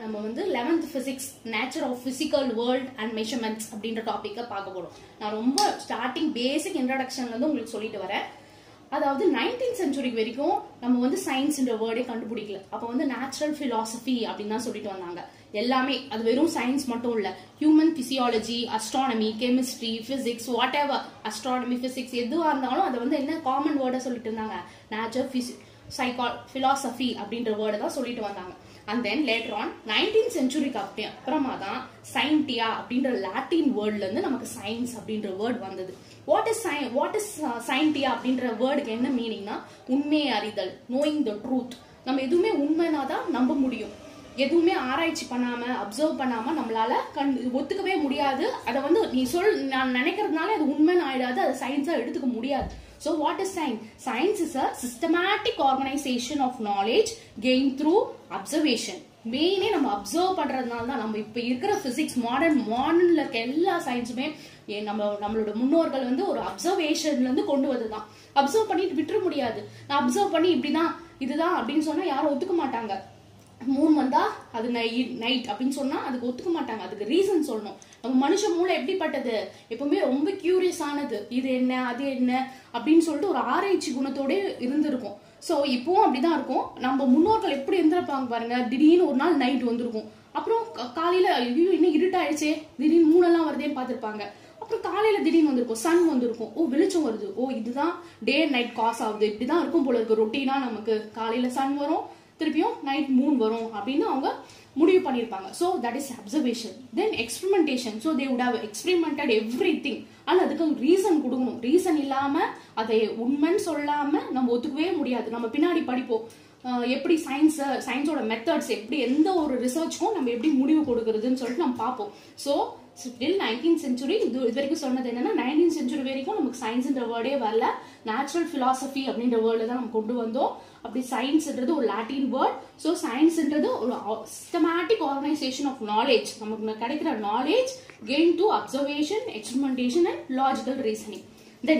நம்ம வந்து eleventh physics nature of physical world and measurements அப்படின்ற டாபிக்கை பார்க்க போறோம் நான் ரொம்ப ஸ்டார்டிங் பேசிக் இன்ட்ரடக்ஷன்ல இருந்து உங்களுக்கு சொல்லிட்டு வரேன் அதாவது நைன்டீன் சென்ச்சுரி வரைக்கும் நம்ம வந்து சயின்ஸ்ன்ற வேர்டே கண்டுபிடிக்கல அப்போ வந்து நேச்சுரல் பிலாசபி அப்படின்னு தான் சொல்லிட்டு வந்தாங்க எல்லாமே அது வெறும் சயின்ஸ் மட்டும் இல்ல human physiology astronomy chemistry physics whatever astronomy physics எதுவாக இருந்தாலும் அதை வந்து என்ன காமன் வேர்டை சொல்லிட்டு இருந்தாங்க நேச்சுரல் பிசி சைக்கா பிலாசபி அப்படின்ற வேர்டை தான் சொல்லிட்டு வந்தாங்க and then later on nineteen சென்ச்சுரிக்கு அப்படி அப்புறமா தான் சயின்டியா அப்படின்ற லாட்டின் வேர்ட்ல இருந்து நமக்கு சயின்ஸ் அப்படின்ற வேர்ட் வந்தது what is sci what is scientia அப்படின்ற வேர்டுக்கு என்ன மீனிங்னா உண்மையை அறிதல் நோயிங் த ட்ரூத் நம்ம எதுவுமே உண்மைனா தான் நம்ப முடியும் எதுவுமே ஆராய்ச்சி பண்ணாம அப்சர்வ் பண்ணாம நம்மளால கண் ஒத்துக்கவே முடியாது அதை வந்து நீ சொல் நான் நினைக்கிறதுனால அது உண்மைன்னு ஆயிடாது அது சயின்ஸா எடுத்துக்க முடியாது so what is science science is a systematic organisation of knowledge gain through observation மெயினே நம்ம அப்சர்வ் பண்றதுனால தான் நம்ம இப்ப இருக்கிற பிசிக்ஸ் மாடர்ன் மாடர்ன்ல இருக்க எல்லா சயின்ஸுமே நம்ம நம்மளோட முன்னோர்கள் வந்து ஒரு அப்சர்வேஷன்ல இருந்து கொண்டு வந்ததுதான் அப்சர்வ் பண்ணிட்டு விட்டுற முடியாது நான் அப்சர்வ் பண்ணி இப்படிதான் இதுதான் அப்படின்னு சொன்னா யாரும் ஒத்துக்க மாட்டாங்க மூன் வந்தா அது நைட் அப்படின்னு சொன்னா அதுக்கு ஒத்துக்க மாட்டாங்க அதுக்கு ரீசன் சொல்லணும் நம்ம மனுஷ மூளை எப்படிப்பட்டது எப்பவுமே ரொம்ப கியூரியஸ் ஆனது இது என்ன அது என்ன அப்படின்னு சொல்லிட்டு ஒரு ஆராய்ச்சி குணத்தோட இருந்திருக்கும் ஸோ இப்பவும் அப்படிதான் இருக்கும் நம்ம முன்னோர்கள் எப்படி இருந்திருப்பாங்க பாருங்க திடீர்னு ஒரு நாள் நைட் வந்திருக்கும் அப்புறம் காலையில ஐயோ இன்னும் இருட்டாயிடுச்சே திடீர்னு மூணெல்லாம் வருதேன்னு பார்த்துருப்பாங்க அப்புறம் காலையில திடீர்னு வந்திருக்கும் சன் வந்திருக்கும் ஓ வெளிச்சம் வருது ஓ இதுதான் டே நைட் காஸ் ஆகுது இப்படிதான் இருக்கும் போல இருக்கு ரொட்டீனா நமக்கு காலையில சன் வரும் திருப்பியும் நைட் மூன் வரும் அப்படின்னு அவங்க முடிவு பண்ணியிருப்பாங்க so that is observation then experimentation so they would have experimented everything ஆனால் அதுக்கு ரீசன் கொடுக்கணும் ரீசன் இல்லாம அதை உண்மைன்னு சொல்லாம நம்ம ஒத்துக்கவே முடியாது நம்ம பின்னாடி படிப்போம் எப்படி சயின்ஸ் சயின்ஸோட மெத்தட்ஸ் எப்படி எந்த ஒரு ரிசர்ச்க்கும் நம்ம எப்படி முடிவு கொடுக்கறதுன்னு சொல்லிட்டு நம்ம பார்ப்போம் ஸோ ஸ்டில் நைன்டீன் சென்ச்சுரி இது இது வரைக்கும் சொன்னது என்னன்னா நைன்டீன் சென்ச்சுரி வரைக்கும் நமக்கு சயின்ஸ்ன்ற வேர்டே வரல நேச்சுரல் பிலாசபி அப்படின்ற வேர்டில் தான் நம்ம கொண்டு வந்தோம் அப்படி சயின்ஸ்ன்றது ஒரு லாட்டின் வேர்ட் ஸோ சயின்ஸ்ன்றது ஒரு சிஸ்டமேட்டிக் ஆர்கனைசேஷன் ஆஃப் நாலேஜ் நமக்கு கிடைக்கிற knowledge gain to observation experimentation and logical reasoning then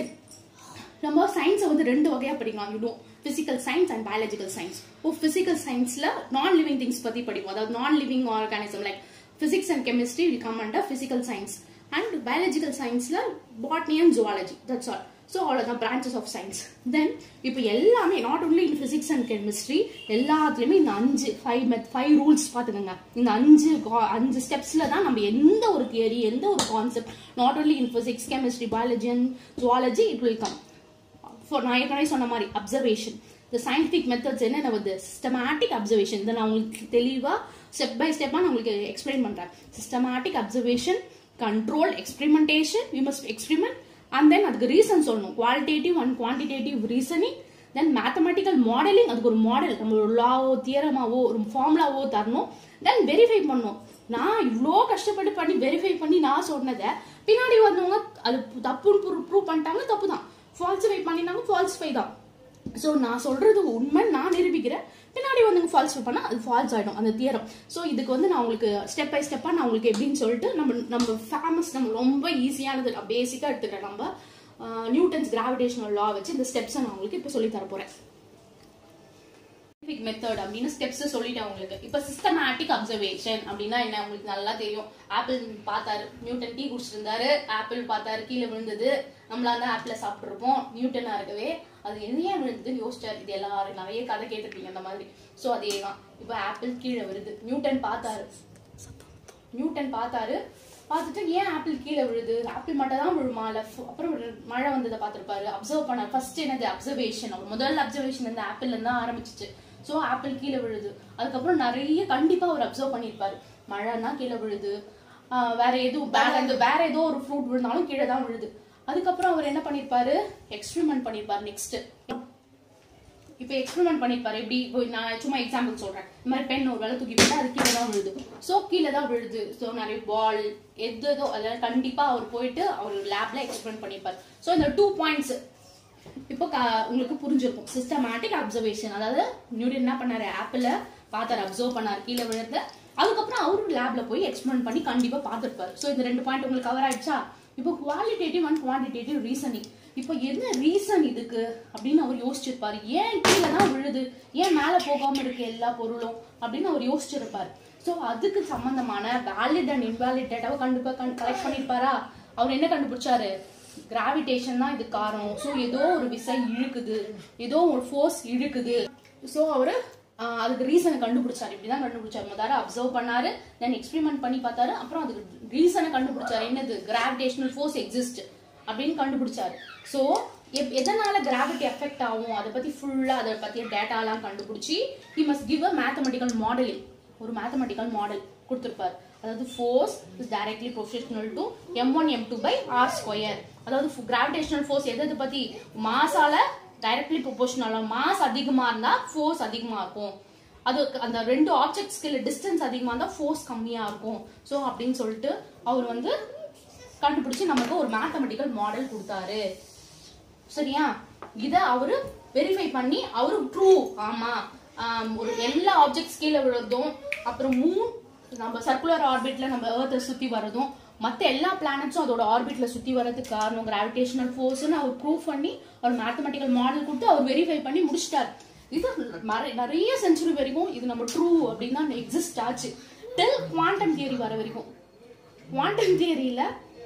நம்ம சயின்ஸை வந்து ரெண்டு வகையா படிக்கலாம் யூ physical science and biological science ஓ பிசிக்கல் சயின்ஸ்ல நான் லிவிங் திங்ஸ் பத்தி படிப்போம் அதாவது non living organism like physics and chemistry will come under physical science and biological சயின்ஸ்ல botany and zoology that's all so அவ்வளோதான் பிரான்ச்சஸ் ஆஃப் சயின்ஸ் தென் இப்போ எல்லாமே not only in physics and chemistry எல்லாத்துலேயுமே இந்த அஞ்சு ஃபைவ் மெத் ஃபைவ் ரூல்ஸ் பார்த்துக்கோங்க இந்த அஞ்சு அஞ்சு ஸ்டெப்ஸில் தான் நம்ம எந்த ஒரு தியரி எந்த ஒரு concept not only in physics chemistry biology and zoology it will come for நான் ஏற்கனவே சொன்ன மாதிரி அப்சர்வேஷன் இந்த சயின்டிஃபிக் மெத்தட்ஸ் என்ன வருது சிஸ்டமேட்டிக் அப்சர்வேஷன் இதை நான் உங்களுக்கு தெளிவாக ஸ்டெப் பை ஸ்டெப்பாக நான் உங்களுக்கு எக்ஸ்பிளைன் பண்ணுறேன் systematic observation control experimentation we must experiment and then அதுக்கு ரீசன் சொல்லணும் qualitative and quantitative reasoning then mathematical modelling அதுக்கு ஒரு மாடல் நம்ம ஒரு லாவோ தியரமாவோ ஒரு ஃபார்முலாவோ தரணும் தென் வெரிஃபை பண்ணணும் நான் இவ்வளோ கஷ்டப்பட்டு பண்ணி வெரிஃபை பண்ணி நான் சொன்னதை பின்னாடி வந்தவங்க அது தப்புன்னு ப்ரூவ் பண்ணிட்டாங்க தப்பு தான் ஃபால்சிஃபை பண்ணினாங்க ஃபால்சிஃபை தான் ஸோ நான் சொல்றது உண்மை நான் நிரூபிக்கிறேன் பின்னாடி வந்து ஃபால்சிஃபை பண்ணால் அது ஃபால்ஸ் ஆகிடும் அந்த தியரம் ஸோ இதுக்கு வந்து நான் உங்களுக்கு ஸ்டெப் பை ஸ்டெப்பாக நான் உங்களுக்கு எப்படின்னு சொல்லிட்டு நம்ம நம்ம ஃபேமஸ் நம்ம ரொம்ப ஈஸியானது நான் பேசிக்காக எடுத்துக்கிறேன் நம்ம நியூட்டன்ஸ் கிராவிடேஷனல் லா வச்சு இந்த ஸ்டெப்ஸை நான் உங்களுக்கு இப்போ சொல்லி தர போகிறேன் சயின்டிபிக் மெத்தட் அப்படின்னு ஸ்டெப்ஸ் சொல்லிட்டேன் உங்களுக்கு இப்போ சிஸ்டமேட்டிக் அப்சர்வேஷன் அப்படின்னா என்ன உங்களுக்கு நல்லா தெரியும் ஆப்பிள் பார்த்தாரு நியூட்டன் டீ குடிச்சிருந்தாரு ஆப்பிள் பார்த்தாரு கீழே விழுந்தது நம்மளா தான் ஆப்பிள் சாப்பிட்ருப்போம் நியூட்டனா இருக்கவே அது என்ன விழுந்ததுன்னு யோசிச்சாரு இது எல்லாரும் நிறைய கதை கேட்டிருப்பீங்க அந்த மாதிரி ஸோ அதே தான் இப்போ ஆப்பிள் கீழே விழுது நியூட்டன் பார்த்தாரு நியூட்டன் பார்த்தாரு பார்த்துட்டு ஏன் ஆப்பிள் கீழே விழுது ஆப்பிள் மட்டும் தான் விழுமா இல்ல அப்புறம் மழை வந்ததை பார்த்துருப்பாரு அப்சர்வ் பண்ண ஃபர்ஸ்ட் என்னது அப்சர்வேஷன் அவர் முதல் அப்சர்வேஷன் இந்த ஆப்பிள் இருந்து தான் ஆரம்பிச்சிச்சு ஸோ ஆப்பிள் கீழே விழுது அதுக்கப்புறம் நிறைய கண்டிப்பா அவர் அப்சர்வ் பண்ணியிருப்பாரு மழைன்னா கீழே விழுது வேற எதுவும் வேற எது வேற ஏதோ ஒரு ஃப்ரூட் விழுந்தாலும் கீழே தான் விழுது அதுக்கப்புறம் அவர் என்ன பண்ணிருப்பாரு எக்ஸ்பெரிமெண்ட் பண்ணிருப்பாரு நெக்ஸ்ட் இப்போ எக்ஸ்பெரிமெண்ட் பண்ணிருப்பாரு எப்படி நான் சும்மா எக்ஸாம்பிள் சொல்றேன் இந்த மாதிரி பென் ஒரு வேலை தூக்கி போட்டா அது கீழே தான் விழுது ஸோ கீழே தான் விழுது ஸோ நிறைய பால் எது ஏதோ அதில் கண்டிப்பா அவர் போயிட்டு அவர் லேப்ல எக்ஸ்பெரிமெண்ட் பண்ணிருப்பாரு ஸோ இந்த டூ பாயிண்ட்ஸ் இப்போ உங்களுக்கு புரிஞ்சிருக்கும் சிஸ்டமேட்டிக் அப்சர்வேஷன் அதாவது நியூட்டன் என்ன பண்ணாரு ஆப்பிள பார்த்தாரு அப்சர்வ் பண்ணாரு கீழே விழுந்து அதுக்கப்புறம் அவரு லேப்ல போய் எக்ஸ்பெரிமெண்ட் பண்ணி கண்டிப்பா பார்த்துருப்பாரு ஸோ இந்த ரெண்டு பாயிண்ட் உங்களுக்கு கவர் ஆயிடுச்சா இப்போ குவாலிட்டேட்டிவ் அண்ட் குவான்டிடேட்டிவ் ரீசனிங் இப்போ என்ன ரீசன் இதுக்கு அப்படின்னு அவர் யோசிச்சிருப்பாரு ஏன் கீழே தான் விழுது ஏன் மேலே போகாம இருக்கு எல்லா பொருளும் அப்படின்னு அவர் யோசிச்சிருப்பாரு ஸோ அதுக்கு சம்பந்தமான வேலிட் அண்ட் இன்வாலிட் டேட்டாவை கண்டிப்பா கலெக்ட் பண்ணிருப்பாரா அவர் என்ன கண்டுபிடிச்சாரு கிராவிடேஷன் தான் இது காரணம் ஸோ ஏதோ ஒரு விசை இழுக்குது ஏதோ ஒரு ஃபோர்ஸ் இழுக்குது ஸோ அவரு ஆஹ், அதுக்கு ரீசனை கண்டுபிடிச்சாரு இப்படிதான் கண்டுபிடிச்சாரு முதல்ல அப்சர்வ் பண்ணாரு தென் எக்ஸ்பெரிமெண்ட் பண்ணி பார்த்தாரு அப்புறம் அதுக்கு ரீசனை கண்டுபிடிச்சாரு என்னது கிராவிடேஷனல் ஃபோர்ஸ் எக்ஸிஸ்ட் அப்படின்னு கண்டுபிடிச்சாரு ஸோ எதனால கிராவிட்டி எஃபெக்ட் ஆகும் அதை பத்தி ஃபுல்லா அதை பத்திய டேட்டாலாம் கண்டுபிடிச்சி he must give a mathematical modelling ஒரு மேத்தமெட்டிக்கல் மாடல் கொடுத்திருப்பார் அதாவது force is directly proportional to M one M two by R square அதாவது கிராவிடேஷனல் ஃபோர்ஸ் எது எது பத்தி மாசால டைரக்ட்லி ப்ரொபோஷனலா மாஸ் அதிகமா இருந்தா ஃபோர்ஸ் அதிகமா இருக்கும் அது அந்த ரெண்டு ஆப்ஜெக்ட்ஸ்க்கு டிஸ்டன்ஸ் அதிகமா இருந்தா ஃபோர்ஸ் கம்மியா இருக்கும் ஸோ அப்படின்னு சொல்லிட்டு அவர் வந்து கண்டுபிடிச்சு நமக்கு ஒரு மேத்தமெட்டிக்கல் மாடல் கொடுத்தாரு சரியா இத அவரு வெரிஃபை பண்ணி அவரு ட்ரூ ஆமா ஆம், ஒரு எல்லா ஆப்ஜெக்ட்ஸ் கீழே விழுறதும் அப்புறம் மூன் நம்ம சர்க்குலர் ஆர்பிட்ல நம்ம ஏர்த்தை சுத்தி வர்றதும் மத்த எல்லா பிளானட்ஸும் அதோட ஆர்பிட்ல சுத்தி வர்றதுக்கு காரணம் கிராவிடேஷனல் ஃபோர்ஸ்னு அவர் ப்ரூவ் பண்ணி ஒரு மேத்தமெட்டிக்கல் மாடல் கொடுத்து அவர் வெரிஃபை பண்ணி முடிச்சிட்டாரு இது மறை- நிறைய செஞ்சுரி வரைக்கும் இது நம்ம ட்ரூ அப்படின்னு தான் எக்ஸிஸ்ட் ஆச்சு டெல் குவாண்டம் தியரி வர வரைக்கும் குவாண்டம் தியரியில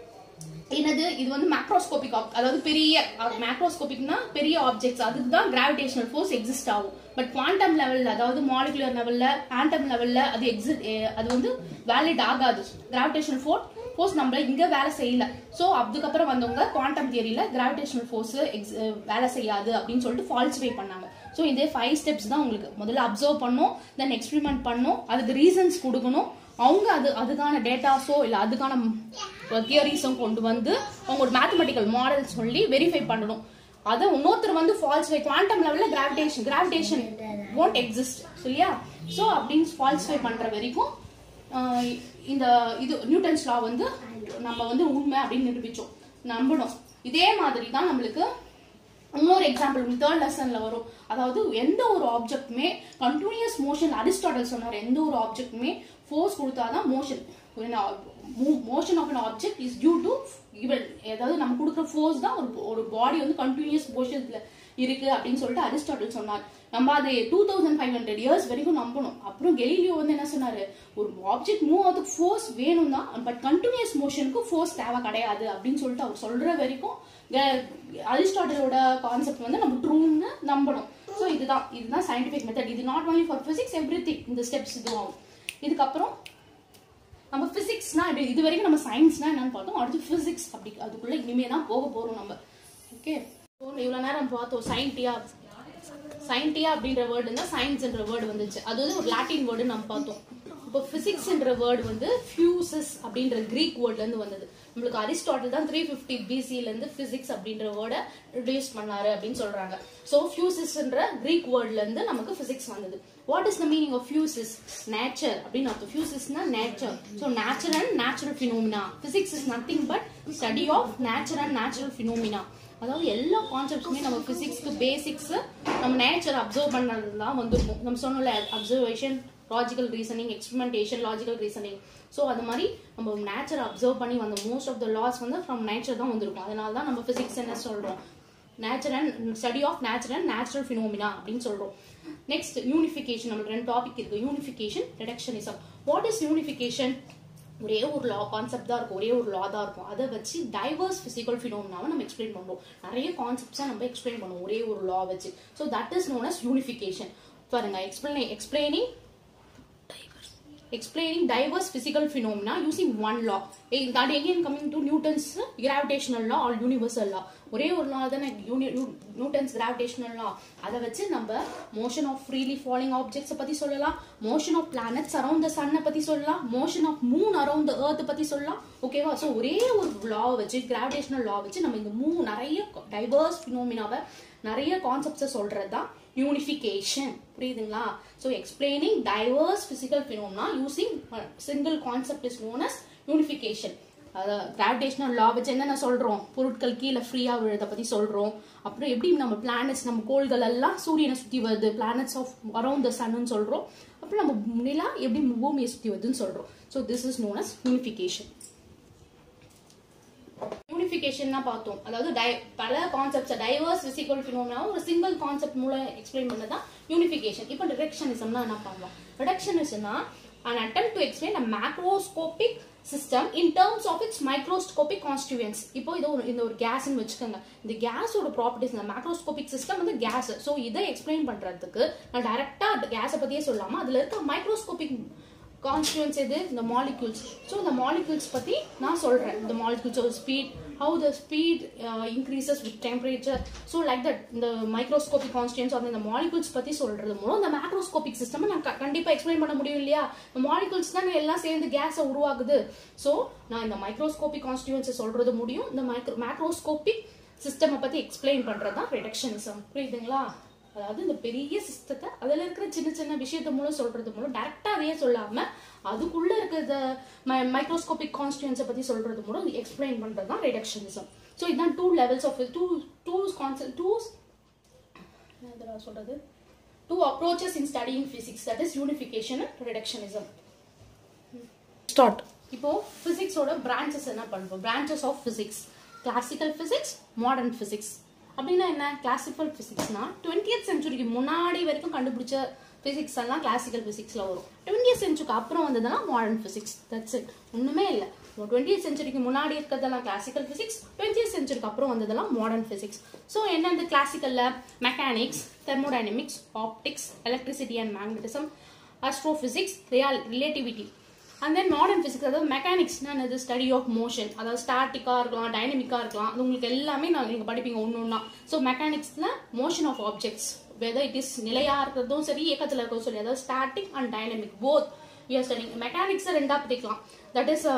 என்னது இது வந்து மேக்ரோஸ்கோபிக் அதாவது பெரிய மேக்ரோஸ்கோபிக்னா பெரிய ஆப்ஜெக்ட்ஸ் அதுக்கு தான் கிராவிடேஷனல் ஃபோர்ஸ் எக்ஸிஸ்ட் ஆகும் பட் குவாண்டம் லெவல்ல அதாவது மாலிகுலர் லெவல்ல ஆண்டம் லெவல்ல அது எக்ஸிட் அது வந்து வேலிட் ஆகாது கிராவிடேஷனல் ஃபோர்ஸ் ஃபோர்ஸ் நம்ம இங்க வேலை செய்யல ஸோ அதுக்கப்புறம் வந்தவங்க குவாண்டம் தியரியில கிராவிடேஷனல் ஃபோர்ஸ் வேலை செய்யாது அப்படின்னு சொல்லிட்டு ஃபால்சிஃபை பண்ணாங்க ஸோ இதே ஃபைவ் ஸ்டெப்ஸ் தான் உங்களுக்கு முதல்ல அப்சர்வ் பண்ணும் தென் எக்ஸ்பெரிமெண்ட் பண்ணும் அதுக்கு ரீசன்ஸ் கொடுக்கணும் அவங்க அது அதுக்கான டேட்டாஸோ இல்லை அதுக்கான தியரிஸும் கொண்டு வந்து அவங்க ஒரு மேத்தமெட்டிக்கல் மாடல் சொல்லி வெரிஃபை பண்ணணும் அதை இன்னொருத்தர் வந்து ஃபால்ஸ்ஃபை குவாண்டம் லெவல்ல கிராவிடேஷன் கிராவிடேஷன் won't எக்ஸிஸ்ட் சரியா ஸோ அப்படின்னு ஃபால்ஸ்ஃபை பண்ற வரைக்கும் ஆஹ் இந்த இது நியூட்டன்ஸ் லா வந்து நம்ம வந்து உண்மை அப்படின்னு நிரூபிச்சோம் நம்பணும் இதே மாதிரி தான் நம்மளுக்கு இன்னொரு எக்ஸாம்பிள் தேர்ட் லெசன்ல வரும் அதாவது எந்த ஒரு ஆப்ஜெக்ட்டுமே கண்டினியூஸ் மோஷன் அரிஸ்டாட்டல் சொன்னார் எந்த ஒரு ஆப்ஜெக்ட்டுமே ஃபோர்ஸ் கொடுத்தாதான் motion motion of an object is due to given அதாவது நம்ம கொடுக்குற ஃபோர்ஸ் தான் ஒரு ஒரு பாடி வந்து கண்டினியூஸ் மோஷன்ல இருக்கு அப்படின்னு சொல்லிட்டு அரிஸ்டாட்டில் சொன்னார் நம்ம அது two thousand five hundred years வரைக்கும் நம்பணும் அப்புறம் கெலிலியோ வந்து என்ன சொன்னாரு ஒரு ஆப்ஜெக்ட் மூவ் ஆகிறதுக்கு ஃபோர்ஸ் வேணும் தான் பட் கண்டினியூஸ் மோஷனுக்கு ஃபோர்ஸ் தேவை கிடையாது அப்படின்னு சொல்லிட்டு அவர் சொல்ற வரைக்கும் அரிஸ்டாட்டிலோட கான்செப்ட் வந்து நம்ம ட்ரூன்னு நம்பணும் ஸோ இதுதான் இதுதான் சயின்டிபிக் மெத்தட் இது not only for physics everything இந்த ஸ்டெப்ஸ் இதுவும் இதுக்கப்புறம் நம்ம பிசிக்ஸ்னா இப்படி இது வரைக்கும் நம்ம சயின்ஸ்னா என்னன்னு பார்த்தோம் அடுத்து பிசிக்ஸ் அப்படி அதுக்குள்ள இனிமே தான் போக போறோம் நம்ம ஓகே இவ்வளவு நேரம் பார்த்தோம் சயின்டியா சயின்டியா அப்படின்ற வேர்டு இருந்தா சயின்ஸ்ன்ற வேர்டு வந்துச்சு அது வந்து ஒரு லாட்டின் வேர்டு நம்ம பார்த்தோம் இப்போ பிசிக்ஸ்ன்ற வேர்டு வந்து ஃபியூசஸ் அப்படின்ற கிரீக் வேர்ட்ல இருந்து வந்தது நம்மளுக்கு அரிஸ்டாட்டில் தான் த்ரீ ஃபிஃப்டி பிசில இருந்து பிசிக்ஸ் அப்படின்ற வேர்டை ரிடியூஸ் பண்ணாரு அப்படின்னு சொல்றாங்க ஸோ ஃபியூசிஸ்ன்ற கிரீக் வேர்ட்ல இருந்து நமக்கு பிசிக்ஸ் வந்தது what is the meaning of physis nature அப்படின்னு அர்த்தம் ஃபியூசிஸ்னா nature so nature and natural phenomena physics is nothing but study of nature and natural phenomena அதாவது எல்லா கான்செப்ட்ஸுமே நம்ம பிசிக்ஸ்க்கு பேசிக்ஸ் நம்ம நேச்சர் அப்சர்வ் பண்ணதுலாம் வந்திருக்கும் நம்ம சொன்னோம்ல observation logical reasoning experimentation logical reasoning so அது மாதிரி நம்ம நேச்சர் அப்சர்வ் பண்ணி வந்த மோஸ்ட் ஆஃப் த லாஸ் வந்து ஃப்ரம் நேச்சர் தான் வந்திருக்கும் அதனால தான் நம்ம பிசிக்ஸ் என்ன சொல்றோம் nature and study of nature and natural phenomena அப்படின்னு சொல்றோம் நெக்ஸ்ட் யூனிஃபிகேஷன் நம்மளுக்கு ரெண்டு டாபிக் இருக்கு unification reductionism what is unification ஒரே ஒரு லா கான்செப்ட் தான் இருக்கும் ஒரே ஒரு லா தான் இருக்கும் அதை வச்சு டைவர்ஸ் பிசிக்கல் ஃபினோம்னாவை நம்ம எக்ஸ்பிளைன் பண்றோம் நிறைய கான்செப்ட்ஸை நம்ம எக்ஸ்பிளைன் பண்ணுவோம் ஒரே ஒரு லா வச்சு so that is known as unification பாருங்க explain explaining explaining diverse physical phenomena using one law Eh, that again coming to newton's gravitational law or universal law ஒரே ஒரு law தானே நியூட்டன்ஸ் கிராவிடேஷனல் லா அதை வச்சு நம்ம motion of freely falling objects பத்தி சொல்லலாம் motion of planets around the சன்னை பத்தி சொல்லலாம் motion of moon around the earth பத்தி சொல்லலாம் ஓகேவா ஸோ ஒரே ஒரு லா வச்சு கிராவிடேஷனல் லா வச்சு நம்ம இந்த மூ நிறைய டைவர்ஸ் ஃபினோமினாவை நிறைய கான்செப்ட்ஸை சொல்றது தான் யூனிஃபிகேஷன் புரியுதுங்களா so explaining diverse physical phenomena using single concept is known as unification அதாவது கிராவிடேஷனல் லா வச்சு என்னென்ன சொல்றோம் பொருட்கள் கீழே ஃப்ரீயா விழுறத பத்தி சொல்றோம் அப்புறம் எப்படி நம்ம பிளானட்ஸ் நம்ம கோள்கள் எல்லாம் சூரியனை சுத்தி வருது பிளானட்ஸ் ஆஃப் அரௌண்ட் த சன்னு சொல்றோம் அப்புறம் நம்ம நிலா எப்படி பூமியை சுத்தி வருதுன்னு சொல்றோம் so this is known as unification unification தான் பார்த்தோம் அதாவது di- பல கான்செப்ட்ஸ் டைவர்ஸ் பிசிக்கல் ஃபினோமினா ஒரு சிங்கிள் கான்செப்ட் மூலம் எக்ஸ்பிளைன் பண்ணதான் யூனிஃபிகேஷன் இப்போ ரிடக்ஷனிசம்னா என்ன பண்ணலாம் ரிடக்ஷனிசம்னா an attempt to explain a macroscopic system in terms of its microscopic constituents இப்போ இது ஒரு இந்த ஒரு கேஸ்னு வச்சுக்கோங்க இந்த கேஸோட ப்ராப்பர்ட்டிஸ் இந்த மேக்ரோஸ்கோபிக் சிஸ்டம் வந்து கேஸ் ஸோ இதை எக்ஸ்பிளைன் பண்றதுக்கு நான் டைரக்டா கேஸை பத்தியே சொல்லாம அதுல இருக்க மைக்ரோஸ்கோபிக் கான்ஸ்டியூன்ஸ் எது இந்த மாலிக்யூல்ஸ் ஸோ இந்த மாலிக்யூல்ஸ் பத்தி நான் சொல்றேன் இந்த மாலிக்யூல்ஸோட speed how the speed increases with temperature so like that இந்த மைக்ரோஸ்கோபிக் கான்ஸ்டியூன்ஸ் அந்த இந்த மாலிக்யூல்ஸ் பத்தி சொல்றது மூலம் இந்த மேக்ரோஸ்கோபிக் சிஸ்டம் நான் க- கண்டிப்பா எக்ஸ்பிளைன் பண்ண முடியும் இல்லையா இந்த மாலிக்யூல்ஸ் தான் எல்லாம் சேர்ந்து கேஸை உருவாக்குது ஸோ நான் இந்த மைக்ரோஸ்கோபிக் கான்ஸ்டியூன்ஸை சொல்றது முடியும் இந்த மைக்ரோ மேக்ரோஸ்கோபிக் சிஸ்டமை பத்தி எக்ஸ்பிளைன் பண்றது தான் ரிடக்ஷனிசம் புரியுதுங்களா அதாவது இந்த பெரிய சிஸ்டத்தை அதுல இருக்கிற சின்ன சின்ன விஷயத்த மூலம் சொல்றது மூலம் டைரக்டா அதையே சொல்லாம அதுக்குள்ள இருக்கிற மைக்ரோஸ்கோபிக் கான்ஸ்டியூன்ஸை பத்தி சொல்றது மூலம் எக்ஸ்பிளைன் பண்றது தான் ரிடக்ஷனிசம் ஸோ இதுதான் two levels of two two concept two சொல்றது two approaches in studying physics that is unification and reductionism start இப்போ பிசிக்ஸோட பிரான்ச்சஸ் என்ன பண்ணுவோம் branches of physics classical physics modern physics அப்படின்னா என்ன கிளாசிக்கல் பிசிக்ஸ்னா டுவெண்ட்டியத் செஞ்சுரிக்கு முன்னாடி வரைக்கும் கண்டுபிடிச்ச பிசிக்ஸ் எல்லாம் கிளாசிக்கல் பிசிக்ஸ்ல வரும் டுவெண்ட்டியத் செஞ்சுரிக்கு அப்புறம் வந்ததெல்லாம் மாடர்ன் பிசிக்ஸ் தட்ஸ் இட் ஒண்ணுமே இல்லை டுவெண்ட்டியத் செஞ்சுரிக்கு முன்னாடி இருக்கிறதெல்லாம் கிளாசிக்கல் பிசிக்ஸ் டுவெண்ட்டியத் செஞ்சுரிக்கு அப்புறம் வந்ததெல்லாம் மாடர்ன் பிசிக்ஸ் ஸோ என்னென்ன கிளாசிக்கல்ல mechanics thermodynamics optics electricity and magnetism astrophysics ரியால் relativity and then modern physics அதாவது மெக்கானிக்ஸ்னா என்னது ஸ்டடி ஆஃப் மோஷன் அதாவது ஸ்டாட்டிக்காக இருக்கலாம் டைனமிக்காக இருக்கலாம் அது உங்களுக்கு எல்லாமே நான் நீங்கள் படிப்பீங்க ஒன்று ஒன்றா ஸோ மெக்கானிக்ஸில் motion of objects whether it is நிலையாக இருக்கிறதும் சரி இயக்கத்தில் இருக்கிறதும் சரி அதாவது static and dynamic both you're studying மெக்கானிக்ஸை ரெண்டாக பிரிக்கலாம் that is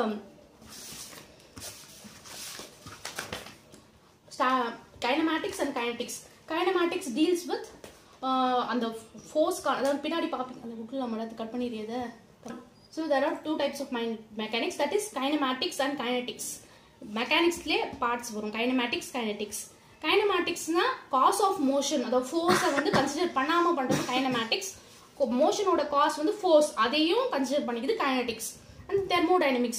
kinematics and kinetics kinematics deals with அந்த ஃபோர்ஸ் அதாவது பின்னாடி பார்ப்பீங்க அந்த புக்கில் நம்ம கட் பண்ணிடுறத so there are two types of mind mechanics that is kinematics and kinetics மெக்கானிக்ஸ்லேயே பார்ட்ஸ் வரும் கைனமேட்டிக்ஸ் கைனடிக்ஸ் கைனமேட்டிக்ஸ்னா காஸ் ஆஃப் மோஷன் அதாவது ஃபோர்ஸை வந்து கன்சிடர் பண்ணாமல் பண்ணுறது கைனமேட்டிக்ஸ் மோஷனோட காஸ் வந்து ஃபோர்ஸ் அதையும் கன்சிடர் பண்ணிக்குது kinetics and thermodynamics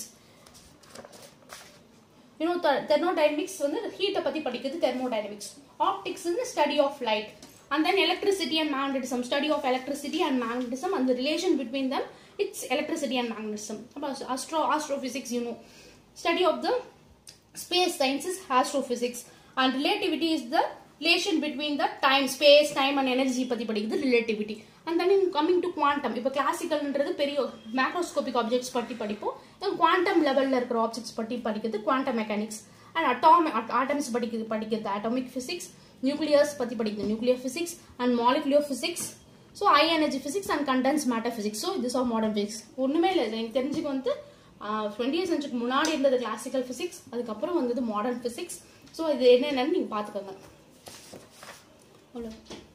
you know thermodynamics வந்து ஹீட்டை பத்தி படிக்கிறது தெர்மோடைனமிக்ஸ் ஆப்டிக்ஸ் வந்து study of light and then electricity and magnetism study of electricity and magnetism அந்த relation between them it's electricity and magnetism அப்புறம் astro astrophysics you know study of the space science is astrophysics and relativity is the relation between the time space time and energy பத்தி படிக்குது relativity and then in coming to quantum இப்போ கிளாசிக்கல்ன்றது பெரிய macroscopic objects பற்றி படிப்போம் தென் quantum லெவல்ல இருக்கிற objects பற்றி படிக்கிறது குவாண்டம் மெக்கானிக்ஸ் அண்ட் அட்டாமி ஆட்டம்ஸ் படிக்கிறது படிக்கிறது அட்டாமிக் பிசிக்ஸ் நியூக்ளியர்ஸ் பற்றி படிக்கிறது nuclear physics and molecular physics so high energy physics and condense matter physics so this of modern physics ஒன்றுமே இல்லை எனக்கு தெரிஞ்சுக்கு வந்து டுவெண்ட்டி சென்ச்சுரிக்கு முன்னாடி இருந்தது கிளாசிக்கல் பிசிக்ஸ் அதுக்கப்புறம் வந்தது மாடர்ன் பிசிக்ஸ் ஸோ இது என்னென்னு நீங்கள் பார்த்துக்கோங்க அவ்வளோ